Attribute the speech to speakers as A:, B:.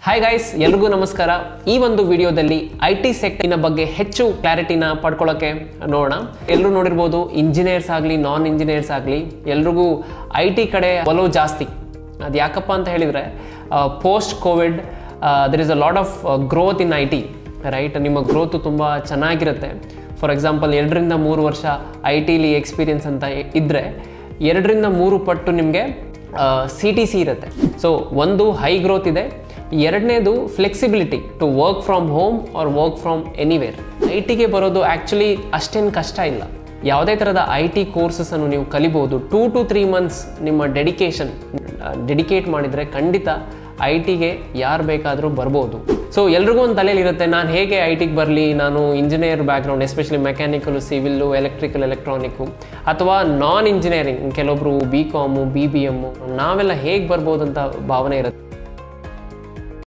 A: hi guys ಎಲ್ರಿಗೂ ನಮಸ್ಕಾರ ಈ ಒಂದು ವಿಡಿಯೋದಲ್ಲಿ ಐ ಟಿ ಸೆಕ್ಟರ್ನ ಬಗ್ಗೆ ಹೆಚ್ಚು ಕ್ಲಾರಿಟಿನ ಪಡ್ಕೊಳ್ಳೋಕೆ ನೋಡೋಣ ಎಲ್ಲರೂ ನೋಡಿರ್ಬೋದು ಇಂಜಿನಿಯರ್ಸ್ ಆಗಲಿ ನಾನ್ ಇಂಜಿನಿಯರ್ಸ್ ಆಗಲಿ ಎಲ್ರಿಗೂ ಐ ಟಿ ಕಡೆ ಒಲವು ಜಾಸ್ತಿ ಅದು ಯಾಕಪ್ಪ ಅಂತ ಹೇಳಿದರೆ post Covid there is a lot of growth in I T right ನಿಮ್ಮ ಗ್ರೋತು ತುಂಬ ಚೆನ್ನಾಗಿರುತ್ತೆ ಫಾರ್ ಎಕ್ಸಾಂಪಲ್ ಎರಡರಿಂದ ಮೂರು ವರ್ಷ ಐ ಟಿಲಿ ಎಕ್ಸ್ಪೀರಿಯನ್ಸ್ ಅಂತ ಇದ್ದರೆ ಎರಡರಿಂದ ಮೂರು ಪಟ್ಟು ನಿಮಗೆ ಸಿ ಟಿ ಸಿ ಇರುತ್ತೆ ಸೊ ಒಂದು ಹೈ ಗ್ರೋತ್ ಇದೆ ಎರಡನೇದು flexibility to work from home or work from anywhere I ಟಿಗೆ ಬರೋದು ಆ್ಯಕ್ಚುಲಿ ಅಷ್ಟೇನು ಕಷ್ಟ ಇಲ್ಲ ಯಾವುದೇ ಥರದ ಐ ಟಿ ಕೋರ್ಸಸನ್ನು ನೀವು ಕಲಿಬೋದು ಟೂ ಟು ತ್ರೀ ಮಂತ್ಸ್ ನಿಮ್ಮ ಡೆಡಿಕೇಶನ್ ಡೆಡಿಕೇಟ್ ಮಾಡಿದರೆ ಖಂಡಿತ ಐ ಟಿಗೆ ಯಾರು ಬೇಕಾದರೂ ಬರ್ಬೋದು ಸೊ ಎಲ್ರಿಗೂ ಒಂದು ತಲೆಯಲ್ಲಿ ಇರುತ್ತೆ ನಾನು ಹೇಗೆ ಐ ಟಿಗೆ ಬರಲಿ ನಾನು engineer background especially mechanical civil electrical electronic ಅಥವಾ ನಾನ್ ಇಂಜಿನಿಯರಿಂಗ್ ಕೆಲವೊಬ್ರು B com B B M ನಾವೆಲ್ಲ ಹೇಗೆ ಬರ್ಬೋದು ಅಂತ ಭಾವನೆ ಇರುತ್ತೆ